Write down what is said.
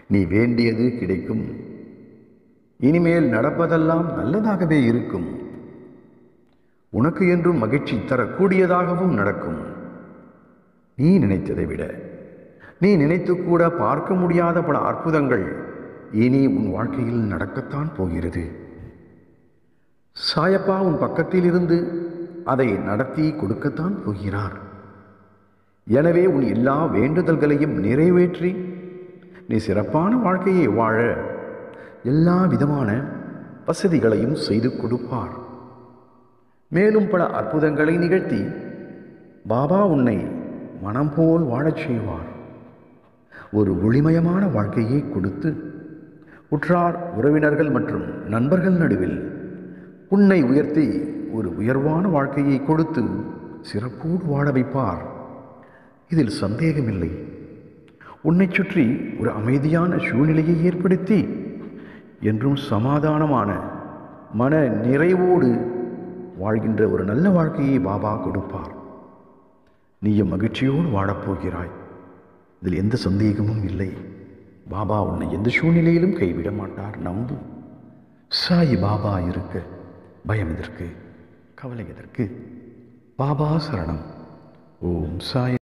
நீ வேண்டியது கிடைக்கும் இனிமேல் நடப்பதெல்லாம் நல்லதாகவே இருக்கும் உனக்கு என்றும் மகிழ்ச்சி தரக்கூடியதாகவும் நடக்கும் நீ நினைத்ததை விட நீ நினைத்து கூட பார்க்க முடியாத பல அற்புதங்கள் இனி உன் வாழ்க்கையில் நடக்கத்தான் போகிறது சாயப்பா உன் பக்கத்தில் இருந்து அதை நடத்தி கொடுக்கத்தான் போகிறார் எனவே உன் எல்லா வேண்டுதல்களையும் நிறைவேற்றி நீ சிறப்பான வாழ்க்கையை வாழ எல்லா விதமான வசதிகளையும் செய்து கொடுப்பார் மேலும் பல அற்புதங்களை நிகழ்த்தி பாபா உன்னை மனம் போல் வாழச் செய்வார் ஒரு ஒளிமயமான வாழ்க்கையை கொடுத்து உற்றார் உறவினர்கள் மற்றும் நண்பர்கள் நடுவில் உன்னை உயர்த்தி ஒரு உயர்வான வாழ்க்கையை கொடுத்து சிறப்போடு வாழ வைப்பார் இதில் சந்தேகமில்லை உன்னை சுற்றி ஒரு அமைதியான சூழ்நிலையை ஏற்படுத்தி என்றும் சமாதானமான மன நிறைவோடு வாழ்கின்ற ஒரு நல்ல வாழ்க்கையை பாபா கொடுப்பார் நீயும் மகிழ்ச்சியோடு வாழப்போகிறாய் இதில் எந்த சந்தேகமும் இல்லை பாபா உன்னை எந்த சூழ்நிலையிலும் கைவிட மாட்டார் நம்பு சாயி பாபா இருக்க பயம் எதற்கு கவலை எதற்கு பாபா சரணம் ஓம் சாய்